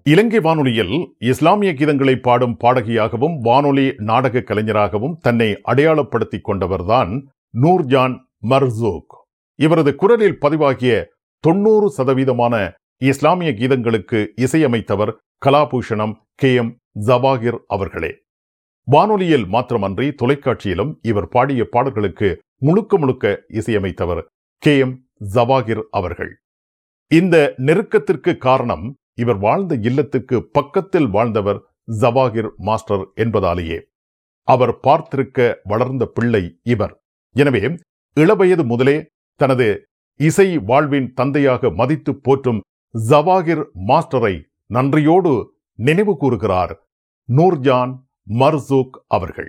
இலங்கை வானொலியில் இஸ்லாமிய கீதங்களை பாடும் பாடகியாகவும் வானொலி நாடக கலைஞராகவும் தன்னை அடையாளப்படுத்திக் கொண்டவர்தான் நூர்ஜான் மர்சூக் இவரது குரலில் பதிவாகிய தொண்ணூறு சதவீதமான இஸ்லாமிய கீதங்களுக்கு இசையமைத்தவர் கலாபூஷணம் கே எம் ஜவாகிர் அவர்களே வானொலியில் மாத்திரமன்றி தொலைக்காட்சியிலும் இவர் பாடிய பாடல்களுக்கு முழுக்க முழுக்க இசையமைத்தவர் கே எம் ஜவாகிர் அவர்கள் இந்த நெருக்கத்திற்கு காரணம் இவர் வாழ்ந்த இல்லத்துக்கு பக்கத்தில் வாழ்ந்தவர் ஜவாகிர் மாஸ்டர் என்பதாலேயே அவர் பார்த்திருக்க வளர்ந்த பிள்ளை இவர் எனவே இளவயது முதலே தனது இசை வாழ்வின் தந்தையாக மதித்து போற்றும் ஜவாகிர் மாஸ்டரை நன்றியோடு நினைவு கூறுகிறார் நூர்ஜான் மர்சூக் அவர்கள்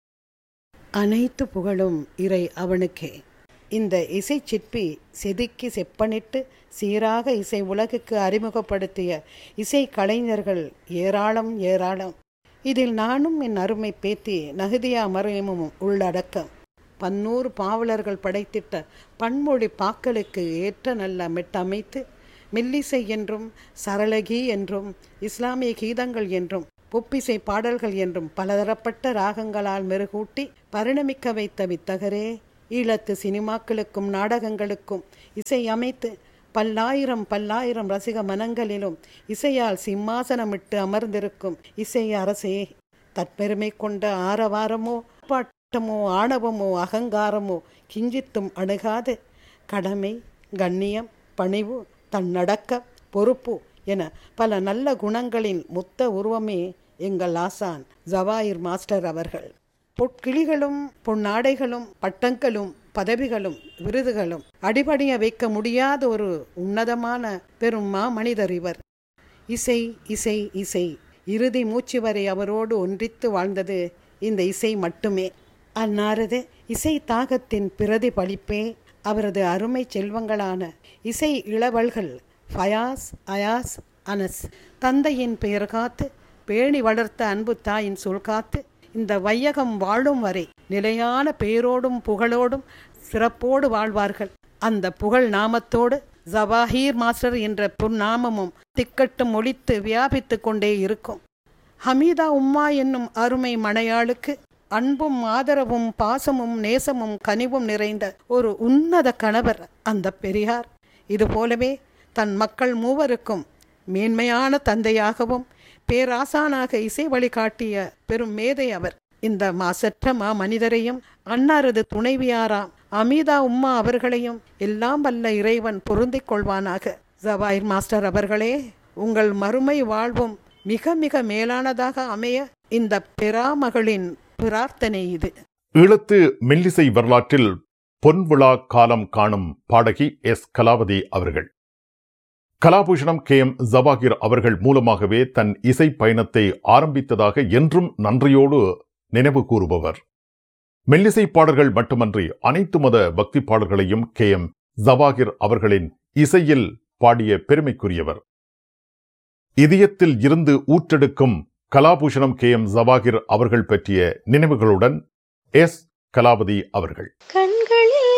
அனைத்து புகழும் இறை அவனுக்கே இந்த இசை சிற்பி செதுக்கி செப்பனிட்டு சீராக இசை உலகுக்கு அறிமுகப்படுத்திய இசை கலைஞர்கள் ஏராளம் ஏராளம் இதில் நானும் என் அருமை பேத்தி நகுதியா மறையமும் உள்ளடக்கம் பன்னூறு பாவலர்கள் படைத்திட்ட பன்மொழி பாக்களுக்கு ஏற்ற நல்ல மெட்டமைத்து மெல்லிசை என்றும் சரளகி என்றும் இஸ்லாமிய கீதங்கள் என்றும் பொப்பிசை பாடல்கள் என்றும் பலதரப்பட்ட ராகங்களால் மெருகூட்டி பரிணமிக்க வைத்த வித்தகரே ஈழத்து சினிமாக்களுக்கும் நாடகங்களுக்கும் இசை அமைத்து பல்லாயிரம் பல்லாயிரம் ரசிக மனங்களிலும் இசையால் சிம்மாசனமிட்டு அமர்ந்திருக்கும் இசை அரசே தற்பெருமை கொண்ட ஆரவாரமோ பாட்டமோ ஆணவமோ அகங்காரமோ கிஞ்சித்தும் அணுகாது கடமை கண்ணியம் பணிவு தன்னடக்க பொறுப்பு என பல நல்ல குணங்களின் மொத்த உருவமே எங்கள் ஆசான் ஜவாயிர் மாஸ்டர் அவர்கள் பொற்கிளிகளும் பொன்னாடைகளும் பட்டங்களும் பதவிகளும் விருதுகளும் அடிபடிய வைக்க முடியாத ஒரு உன்னதமான பெரும் மாமனிதர் இவர் இசை இசை இசை இறுதி மூச்சு வரை அவரோடு ஒன்றித்து வாழ்ந்தது இந்த இசை மட்டுமே அன்னாரது இசை தாகத்தின் பிரதிபலிப்பே அவரது அருமை செல்வங்களான இசை இளவல்கள் ஃபயாஸ் அயாஸ் அனஸ் தந்தையின் பெயர் காத்து பேணி வளர்த்த அன்பு தாயின் சொல் காத்து இந்த வையகம் வாழும் வரை நிலையான பெயரோடும் புகழோடும் சிறப்போடு வாழ்வார்கள் அந்த புகழ் நாமத்தோடு ஜவாஹீர் மாஸ்டர் என்ற புன்னாமமும் திக்கட்டும் ஒழித்து வியாபித்து கொண்டே இருக்கும் ஹமீதா உம்மா என்னும் அருமை மனையாளுக்கு அன்பும் ஆதரவும் பாசமும் நேசமும் கனிவும் நிறைந்த ஒரு உன்னத கணவர் அந்த பெரியார் இதுபோலவே தன் மக்கள் மூவருக்கும் மேன்மையான தந்தையாகவும் பேராசானாக இசை வழிகாட்டிய பெரும் மேதை அவர் இந்த மாசற்ற மா மனிதரையும் அன்னாரது துணைவியாராம் அமிதா உம்மா அவர்களையும் எல்லாம் வல்ல இறைவன் பொருந்திக் கொள்வானாக ஜவாயிர் மாஸ்டர் அவர்களே உங்கள் மறுமை வாழ்வும் மிக மிக மேலானதாக அமைய இந்த பெராமகளின் பிரார்த்தனை இது ஈழத்து மெல்லிசை வரலாற்றில் பொன்விழா காலம் காணும் பாடகி எஸ் கலாவதி அவர்கள் கலாபூஷணம் கே எம் ஜவாகிர் அவர்கள் மூலமாகவே தன் இசை பயணத்தை ஆரம்பித்ததாக என்றும் நன்றியோடு நினைவு கூறுபவர் மெல்லிசை பாடல்கள் மட்டுமன்றி அனைத்து மத பக்தி பாடல்களையும் கே எம் ஜவாகிர் அவர்களின் இசையில் பாடிய பெருமைக்குரியவர் இதயத்தில் இருந்து ஊற்றெடுக்கும் கலாபூஷணம் கே எம் ஜவாகிர் அவர்கள் பற்றிய நினைவுகளுடன் எஸ் கலாவதி அவர்கள் கண்களில்